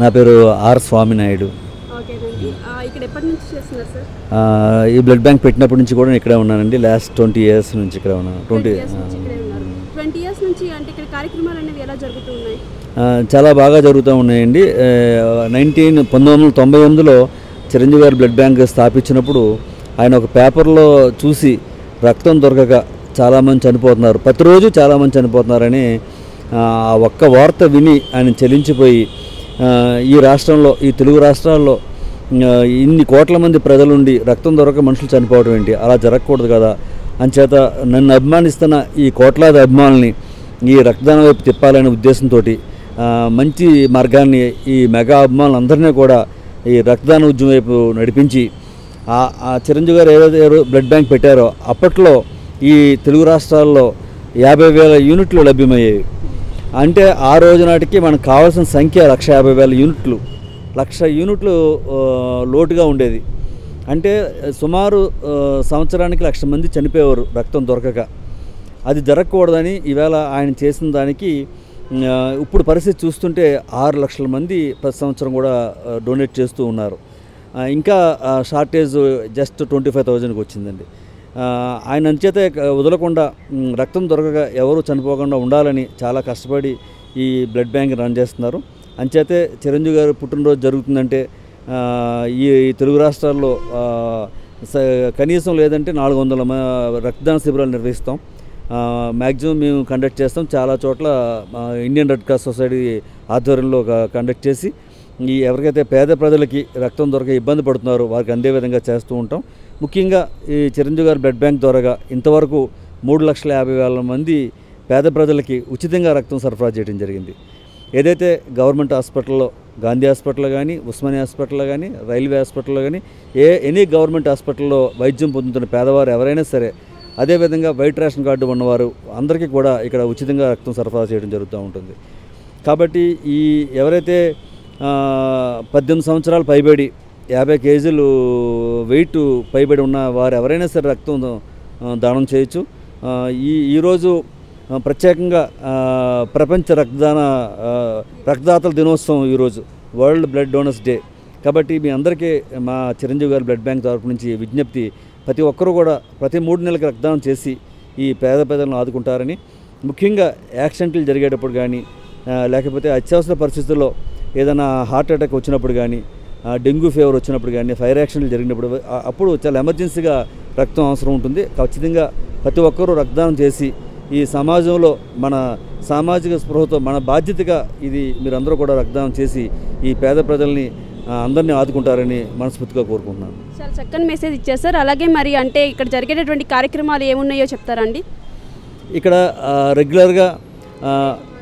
నా పేరు ఆర్ స్వామినాయుడు ఓకేనండి ఆ, ఇక్కడ ఎప్పటి నుంచి చేస్తున్నారు సార్ ఆ, ఈ బ్లడ్ బ్యాంక్ పెట్టినప్పటి నుంచి కూడా నేను ఇక్కడే ఉన్నానండి లాస్ట్ ట్వంటీ ఇయర్స్ నుంచి ఇక్కడే ఉన్నాను ట్వంటీ ఇయర్స్ నుంచి ఇక్కడే ఉన్నారు ట్వంటీ ఇయర్స్ నుంచి అంటే ఇక్కడ కార్యక్రమాలు అనేవి ఎలా జరుగుతూ ఉన్నాయి చాలా బాగా జరుగుతూ ఉన్నాయండి నైన్టీన్ పంతొమ్మిది వందల తొంభై ఎనిమిదిలో చిరంజీవి గారు బ్లడ్ బ్యాంక్ స్థాపించినప్పుడు ఆయన ఒక పేపర్లో చూసి రక్తం దొరకక చాలామంది చనిపోతున్నారు ప్రతిరోజు చాలామంది చనిపోతున్నారని ఆ ఆ ఒక్క వార్త విని ఆయన చెలించిపోయి ఆ, ఈ రాష్ట్రంలో ఈ తెలుగు రాష్ట్రాల్లో ఆ, ఇన్ని కోట్ల మంది ప్రజలుండి రక్తం దొరక మనుషులు చనిపోవడం ఏంటి అలా జరగకూడదు కదా అంచేత నన్ను అభిమానిస్తున్న ఈ కోట్లాది అభిమానుల్ని ఈ రక్తదానం వైపు తిప్పాలనే ఉద్దేశంతో మంచి మార్గాన్ని ఈ మెగా అభిమానులందరినీ కూడా ఈ రక్తదాన ఉద్యమం వైపు నడిపించి ఆ ఆ చిరంజీవి గారు ఏదైతే ఏ- బ్లడ్ బ్యాంక్ పెట్టారో అప్పట్లో ఈ తెలుగు రాష్ట్రాల్లో యాభై వేల యూనిట్లు లభ్యమయ్యేవి అంటే ఆ రోజు నాటికి మనకు కావాల్సిన సంఖ్య లక్ష యాభై వేల యూనిట్లు లక్ష యూనిట్లు ఆ, లోటుగా ఉండేది అంటే సుమారు ఆ, సంవత్సరానికి లక్ష మంది చనిపోయేవారు రక్తం దొరకక అది జరగకూడదని ఈవేళ ఆయన చేసిన దానికి ఆ, ఇప్పుడు పరిస్థితి చూస్తుంటే ఆరు లక్షల మంది ప్రతి సంవత్సరం కూడా ఆ, డొనేట్ చేస్తూ ఉన్నారు ఆ, ఇంకా ఆ, షార్టేజ్ జస్ట్ ట్వంటీ ఫైవ్ థౌజండ్కి వచ్చిందండి ఆ, ఆయన అంచేత వదలకుండా ఉమ్, రక్తం దొరకక ఎవరు చనిపోకుండా ఉండాలని చాలా కష్టపడి ఈ బ్లడ్ బ్యాంక్ రన్ చేస్తున్నారు అంచేతే చిరంజీవి గారు పుట్టినరోజు జరుగుతుందంటే ఆ, ఈ తెలుగు రాష్ట్రాల్లో ఆ, స- కనీసం లేదంటే నాలుగు వందల మ- రక్తదాన శిబిరాలు నిర్వహిస్తాం మ్యాక్సిమం మేము కండక్ట్ చేస్తాం చాలా చోట్ల ఆ, ఇండియన్ రెడ్ క్రాస్ సొసైటీ ఆధ్వర్యంలో క- కండక్ట్ చేసి ఈ ఎవరికైతే పేద ప్రజలకి రక్తం దొరక ఇబ్బంది పడుతున్నారో వారికి అందే విధంగా చేస్తూ ఉంటాం ముఖ్యంగా ఈ చిరంజీవి గారి బ్లడ్ బ్యాంక్ ద్వారాగా ఇంతవరకు మూడు లక్షల యాభై వేల మంది పేద ప్రజలకి ఉచితంగా రక్తం సరఫరా చేయడం జరిగింది ఏదైతే గవర్నమెంట్ హాస్పిటల్లో గాంధీ హాస్పిటల్లో కానీ ఉస్మానియా హాస్పిటల్లో కానీ రైల్వే హాస్పిటల్లో కానీ ఏ ఎనీ గవర్నమెంట్ హాస్పిటల్లో వైద్యం పొందుతున్న పేదవారు ఎవరైనా సరే అదేవిధంగా వైట్ రేషన్ కార్డు ఉన్నవారు అందరికీ కూడా ఇక్కడ ఉచితంగా రక్తం సరఫరా చేయడం జరుగుతూ ఉంటుంది కాబట్టి ఈ ఎవరైతే ఆ, పద్దెనిమిది సంవత్సరాలు పైబడి యాభై కేజీలు వెయిట్ పైబడి ఉన్న వారు ఎవరైనా సరే రక్తం ఆ, దానం చేయొచ్చు ఆ, ఈ ఈరోజు ఆ, ప్రత్యేకంగా ఆ, ప్రపంచ రక్తదాన ఆ, రక్తదాతల దినోత్సవం ఈరోజు వరల్డ్ బ్లడ్ డోనర్స్ డే కాబట్టి మీ అందరికీ మా చిరంజీవి గారి బ్లడ్ బ్యాంక్ తరపు నుంచి విజ్ఞప్తి ప్రతి ఒక్కరూ కూడా ప్రతి మూడు నెలలకు రక్తదానం చేసి ఈ పేద పేదలను ఆదుకుంటారని ముఖ్యంగా యాక్సిడెంట్లు జరిగేటప్పుడు కానీ ఆ, లేకపోతే అత్యవసర పరిస్థితుల్లో ఏదైనా హార్ట్ అటాక్ వచ్చినప్పుడు కానీ ఆ, డెంగ్యూ ఫీవర్ వచ్చినప్పుడు కానీ ఫైర్ యాక్సిడెంట్లు జరిగినప్పుడు ఆ- అప్పుడు చాలా ఎమర్జెన్సీగా రక్తం అవసరం ఉంటుంది ఖచ్చితంగా ప్రతి ఒక్కరూ రక్తదానం చేసి ఈ సమాజంలో మన సామాజిక స్పృహతో మన బాధ్యతగా ఇది మీరందరూ కూడా రక్తదానం చేసి ఈ పేద ప్రజల్ని ఆ, అందరినీ ఆదుకుంటారని మనస్ఫూర్తిగా కోరుకుంటున్నాను చాలా చక్కని మెసేజ్ ఇచ్చారు సార్ అలాగే మరి అంటే ఇక్కడ జరిగేటటువంటి కార్యక్రమాలు ఏమున్నాయో చెప్తారా అండి ఇక్కడ ఆ, రెగ్యులర్గా ఆ,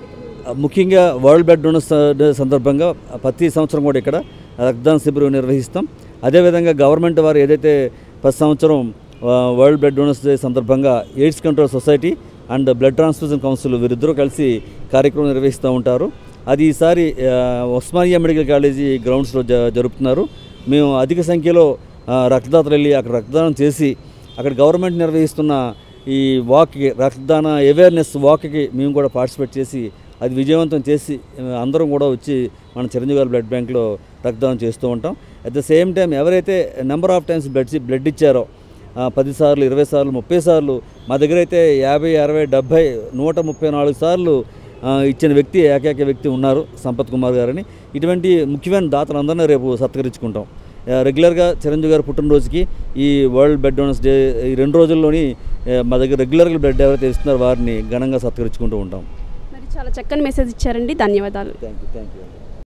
ముఖ్యంగా వరల్డ్ బ్లడ్ డోనర్స్ డే సందర్భంగా ప్రతి సంవత్సరం కూడా ఇక్కడ రక్తదాన శిబిరం నిర్వహిస్తాం అదేవిధంగా గవర్నమెంట్ వారు ఏదైతే ప్రతి సంవత్సరం ఆ, వరల్డ్ బ్లడ్ డోనర్స్ డే సందర్భంగా AIDS control society and blood transfusion council వీరిద్దరూ కలిసి కార్యక్రమం నిర్వహిస్తూ ఉంటారు అది ఈసారి ఆ, ఉస్మానియా మెడికల్ కాలేజీ గ్రౌండ్స్లో జ జరుపుతున్నారు మేము అధిక సంఖ్యలో ఆ, రక్తదాతలు వెళ్ళి అక్కడ రక్తదానం చేసి అక్కడ గవర్నమెంట్ నిర్వహిస్తున్న ఈ వాక్కి రక్తదాన అవేర్నెస్ వాక్కి మేము కూడా పార్టిసిపేట్ చేసి అది విజయవంతం చేసి ఆ, అందరం కూడా వచ్చి మన చిరంజీవి గారి బ్లడ్ బ్యాంక్లో రక్తదానం చేస్తూ ఉంటాం అట్ ద సేమ్ టైం ఎవరైతే number of times blood blood ఇచ్చారో ఆ, పది సార్లు ఇరవై సార్లు ముప్పై సార్లు మా దగ్గర అయితే యాభై అరవై డెబ్భై నూట ముప్పై నాలుగు సార్లు ఆ, ఇచ్చిన వ్యక్తి ఏకైక వ్యక్తి ఉన్నారు సంపత్ కుమార్ గారని ఇటువంటి ముఖ్యమైన దాతలందరినీ రేపు సత్కరించుకుంటాం ఆ, రెగ్యులర్గా చిరంజీవి గారి పుట్టినరోజుకి ఈ వరల్డ్ బ్లడ్ డోనర్స్ డే ఈ రెండు రోజుల్లోని ఆ, మా దగ్గర రెగ్యులర్గా బ్లడ్ ఎవరైతే ఇస్తున్నారో వారిని ఘనంగా సత్కరించుకుంటూ ఉంటాం మరి చాలా చక్కని మెసేజ్ ఇచ్చారండి ధన్యవాదాలు థ్యాంక్ యూ థ్యాంక్ యూ